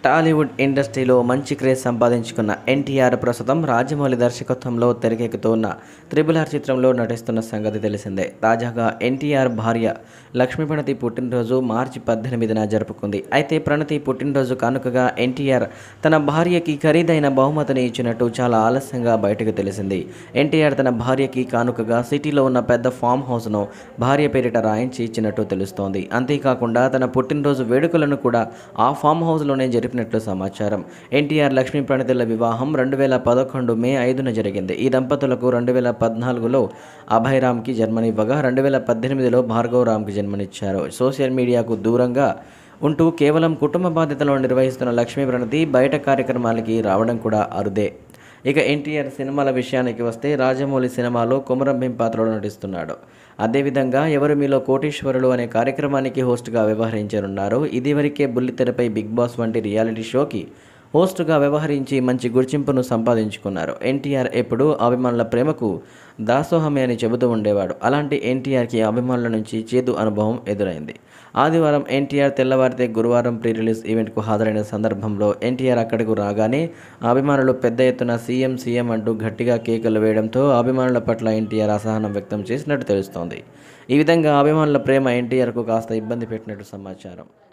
టాలీవుడ్ ఇండస్ట్రీలో మంచి క్రేజ్ సంపాదించుకున్న ఎన్టీఆర్ ప్రస్తుతం రాజమౌళి దర్శకత్వంలో తెరకెక్కుతున్న త్రిబుల్ ఆర్ చిత్రంలో నటిస్తున్న సంగతి తెలిసిందే తాజాగా ఎన్టీఆర్ భార్య లక్ష్మీ ప్రణతి పుట్టినరోజు మార్చి పద్దెనిమిదిన జరుపుకుంది అయితే ప్రణతి పుట్టినరోజు కానుకగా ఎన్టీఆర్ తన భార్యకి ఖరీదైన బహుమతిని ఇచ్చినట్టు చాలా ఆలస్యంగా బయటకు తెలిసింది ఎన్టీఆర్ తన భార్యకి కానుకగా సిటీలో ఉన్న పెద్ద ఫామ్ హౌస్ను భార్య పేరిట రాయించి ఇచ్చినట్టు తెలుస్తోంది అంతేకాకుండా తన పుట్టినరోజు వేడుకలను కూడా ఆ ఫామ్ హౌస్లోనే జరిపినట్లు సమాచారం ఎన్టీఆర్ లక్ష్మీ ప్రణతిల వివాహం రెండు వేల పదకొండు మే ఐదున జరిగింది ఈ దంపతులకు రెండు వేల పద్నాలుగులో అభయరామ్కి జన్మనివ్వగా రెండు వేల పద్దెనిమిదిలో భార్గవరామ్కి జన్మనిచ్చారు సోషల్ మీడియాకు దూరంగా ఉంటూ కేవలం కుటుంబ బాధ్యతలను నిర్వహిస్తున్న లక్ష్మీ ప్రణతి బయట కార్యక్రమాలకి రావడం కూడా అరుదే ఇక ఎన్టీఆర్ సినిమాల విషయానికి వస్తే రాజమౌళి సినిమాలో కొమరంభీం పాత్రలో నటిస్తున్నాడు అదేవిధంగా ఎవరు మీలో కోటీశ్వరులు అనే కార్యక్రమానికి హోస్ట్గా వ్యవహరించనున్నారు ఇదివరకే బుల్లితెరపై బిగ్ బాస్ వంటి రియాలిటీ షోకి హోస్ట్గా వ్యవహరించి మంచి గుర్తింపును సంపాదించుకున్నారు ఎన్టీఆర్ ఎప్పుడూ అభిమానుల ప్రేమకు దాసోహమే అని చెబుతూ ఉండేవాడు అలాంటి ఎన్టీఆర్కి అభిమానుల నుంచి చేదు అనుభవం ఎదురైంది ఆదివారం ఎన్టీఆర్ తెల్లవారితే గురువారం ప్రీ రిలీజ్ ఈవెంట్కు హాజరైన సందర్భంలో ఎన్టీఆర్ అక్కడకు రాగానే అభిమానులు పెద్ద ఎత్తున సీఎం సీఎం అంటూ గట్టిగా కేకలు వేయడంతో అభిమానుల పట్ల ఎన్టీఆర్ అసహనం వ్యక్తం చేసినట్టు తెలుస్తోంది ఈ విధంగా అభిమానుల ప్రేమ ఎన్టీఆర్కు కాస్త ఇబ్బంది పెట్టినట్టు సమాచారం